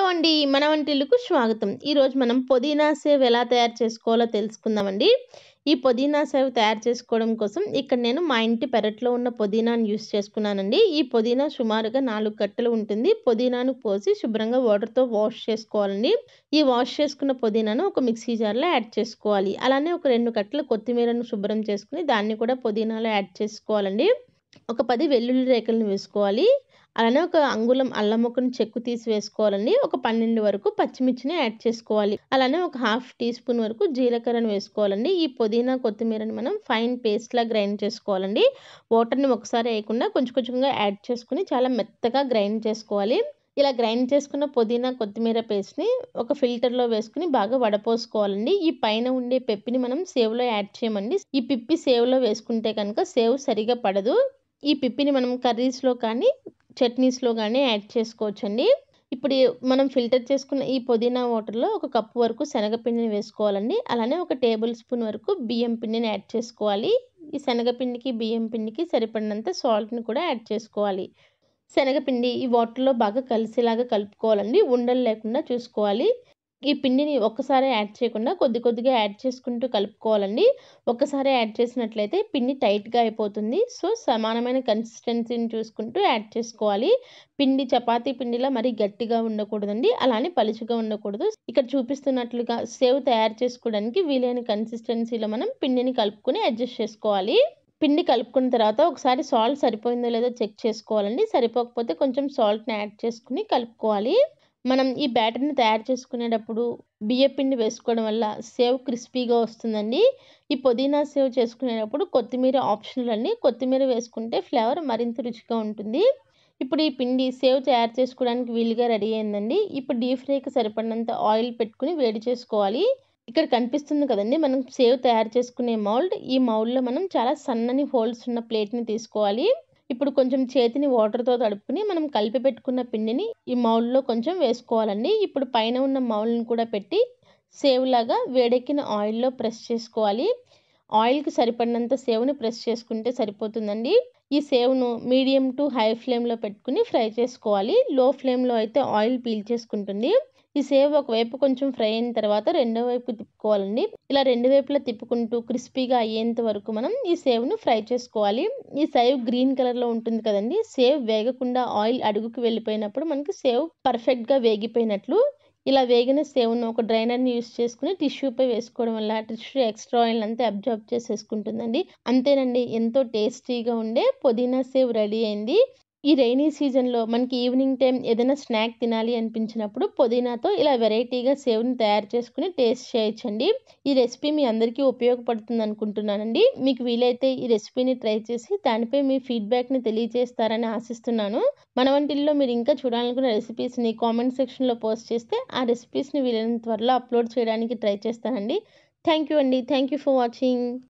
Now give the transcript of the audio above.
అండి మన వంటిల్లుకు స్వాగతం ఈరోజు మనం పుదీనా సేవ్ ఎలా తయారు చేసుకోవాలో తెలుసుకుందామండి ఈ పుదీనా సేవ్ తయారు చేసుకోవడం కోసం ఇక్కడ నేను మా ఇంటి పెరట్లో ఉన్న పుదీనాను యూస్ చేసుకున్నానండి ఈ పుదీనా సుమారుగా నాలుగు కట్టలు ఉంటుంది పుదీనాను పోసి శుభ్రంగా వాటర్తో వాష్ చేసుకోవాలండి ఈ వాష్ చేసుకున్న పుదీనాను ఒక మిక్సీ జార్లో యాడ్ చేసుకోవాలి అలానే ఒక రెండు కట్టలు కొత్తిమీరను శుభ్రం చేసుకుని దాన్ని కూడా పుదీనాలో యాడ్ చేసుకోవాలండి ఒక పది వెల్లుల్లి రేకలను వేసుకోవాలి అలానే ఒక అంగుళం అల్లం ముక్కను చెక్కు తీసి వేసుకోవాలండి ఒక పన్నెండు వరకు పచ్చిమిర్చిని యాడ్ చేసుకోవాలి అలానే ఒక హాఫ్ టీ స్పూన్ వరకు జీలకర్రను వేసుకోవాలండి ఈ పుదీనా కొత్తిమీరని మనం ఫైన్ పేస్ట్లా గ్రైండ్ చేసుకోవాలండి వాటర్ని ఒకసారి వేయకుండా కొంచెం కొంచెంగా యాడ్ చేసుకుని చాలా మెత్తగా గ్రైండ్ చేసుకోవాలి ఇలా గ్రైండ్ చేసుకున్న పుదీనా కొత్తిమీర పేస్ట్ని ఒక ఫిల్టర్లో వేసుకుని బాగా వడపోసుకోవాలండి ఈ పైన ఉండే పెప్పిని మనం సేవ్లో యాడ్ చేయమండి ఈ పిప్పి సేవ్లో వేసుకుంటే కనుక సేవ్ సరిగా పడదు ఈ పిప్పిని మనం కర్రీస్లో కానీ చట్నీస్లో కానీ యాడ్ చేసుకోవచ్చండి ఇప్పుడు మనం ఫిల్టర్ చేసుకున్న ఈ పుదీనా వాటర్లో ఒక కప్పు వరకు శనగపిండిని వేసుకోవాలండి అలానే ఒక టేబుల్ స్పూన్ వరకు బియ్యం పిండిని యాడ్ చేసుకోవాలి ఈ శనగపిండికి బియ్యం పిండికి సరిపడినంత సాల్ట్ని కూడా యాడ్ చేసుకోవాలి శనగపిండి ఈ వాటర్లో బాగా కలిసేలాగా కలుపుకోవాలండి ఉండలు లేకుండా చూసుకోవాలి ఈ పిండిని ఒక్కసారి యాడ్ చేయకుండా కొద్ది కొద్దిగా యాడ్ చేసుకుంటూ కలుపుకోవాలండి ఒక్కసారి యాడ్ చేసినట్లయితే పిండి టైట్గా అయిపోతుంది సో సమానమైన కన్సిస్టెన్సీని చూసుకుంటూ యాడ్ చేసుకోవాలి పిండి చపాతీ పిండిలా మరీ గట్టిగా ఉండకూడదండి అలానే పలుచుగా ఉండకూడదు ఇక్కడ చూపిస్తున్నట్లుగా సేవ్ తయారు చేసుకోవడానికి వీలైన కన్సిస్టెన్సీలో మనం పిండిని కలుపుకొని అడ్జస్ట్ చేసుకోవాలి పిండి కలుపుకున్న తర్వాత ఒకసారి సాల్ట్ సరిపోయిందో లేదో చెక్ చేసుకోవాలండి సరిపోకపోతే కొంచెం సాల్ట్ని యాడ్ చేసుకుని కలుపుకోవాలి మనం ఈ బ్యాటర్ని తయారు చేసుకునేటప్పుడు బియ్య పిండి వేసుకోవడం వల్ల సేవ్ క్రిస్పీగా వస్తుందండి ఈ పుదీనా సేవ్ చేసుకునేటప్పుడు కొత్తిమీర ఆప్షనల్ అండి కొత్తిమీర వేసుకుంటే ఫ్లేవర్ మరింత రుచిగా ఉంటుంది ఇప్పుడు ఈ పిండి సేవ్ తయారు చేసుకోవడానికి వీలుగా రెడీ అయిందండి ఇప్పుడు డీప్ ఫ్రైకి సరిపడినంత ఆయిల్ పెట్టుకుని వేడి చేసుకోవాలి ఇక్కడ కనిపిస్తుంది కదండి మనం సేవ్ తయారు చేసుకునే మౌల్డ్ ఈ మౌల్డ్లో మనం చాలా సన్నని హోల్స్ ఉన్న ప్లేట్ని తీసుకోవాలి ఇప్పుడు కొంచెం చేతిని వాటర్తో తడుపుకుని మనం కలిపి పెట్టుకున్న పిండిని ఈ మౌల్డ్లో కొంచెం వేసుకోవాలండి ఇప్పుడు పైన ఉన్న మౌల్డ్ని కూడా పెట్టి సేవ్ లాగా వేడెక్కిన ఆయిల్లో ప్రెస్ చేసుకోవాలి ఆయిల్కి సరిపడినంత సేవ్ని ప్రెస్ చేసుకుంటే సరిపోతుందండి ఈ సేవ్ను మీడియం టు హై ఫ్లేమ్లో పెట్టుకుని ఫ్రై చేసుకోవాలి లో ఫ్లేమ్లో అయితే ఆయిల్ పీల్ చేసుకుంటుంది ఈ సేవ్ ఒకవైపు కొంచెం ఫ్రై అయిన తర్వాత రెండో వైపు తిప్పుకోవాలండి ఇలా రెండు వైపులా తిప్పుకుంటూ క్రిస్పీగా అయ్యేంత వరకు మనం ఈ సేవ్ను ఫ్రై చేసుకోవాలి ఈ సేవ్ గ్రీన్ కలర్లో ఉంటుంది కదండి సేవ్ వేగకుండా ఆయిల్ అడుగుకి వెళ్ళిపోయినప్పుడు మనకి సేవ్ పర్ఫెక్ట్గా వేగిపోయినట్లు ఇలా వేగిన సేవ్ను ఒక డ్రైనర్ని యూస్ చేసుకుని టిష్యూపై వేసుకోవడం వల్ల టిష్యూ ఎక్స్ట్రా ఆయిల్ అంతా అబ్జర్వ్ చేసేసుకుంటుందండి అంతేనండి ఎంతో టేస్టీగా ఉండే పుదీనా సేవ్ రెడీ అయింది ఈ రైనీ సీజన్లో మనకి ఈవినింగ్ టైం ఏదైనా స్నాక్ తినాలి అనిపించినప్పుడు పుదీనాతో ఇలా వెరైటీగా సేవ్ని తయారు చేసుకుని టేస్ట్ చేయొచ్చండి ఈ రెసిపీ మీ అందరికీ ఉపయోగపడుతుంది అనుకుంటున్నానండి మీకు వీలైతే ఈ రెసిపీని ట్రై చేసి దానిపై మీ ఫీడ్బ్యాక్ని తెలియజేస్తారని ఆశిస్తున్నాను మన వంటిల్లో మీరు ఇంకా చూడాలనుకున్న రెసిపీస్ని కామెంట్ సెక్షన్లో పోస్ట్ చేస్తే ఆ రెసిపీస్ని వీలైనంత త్వరలో అప్లోడ్ చేయడానికి ట్రై చేస్తానండి థ్యాంక్ యూ అండి థ్యాంక్ యూ ఫర్ వాచింగ్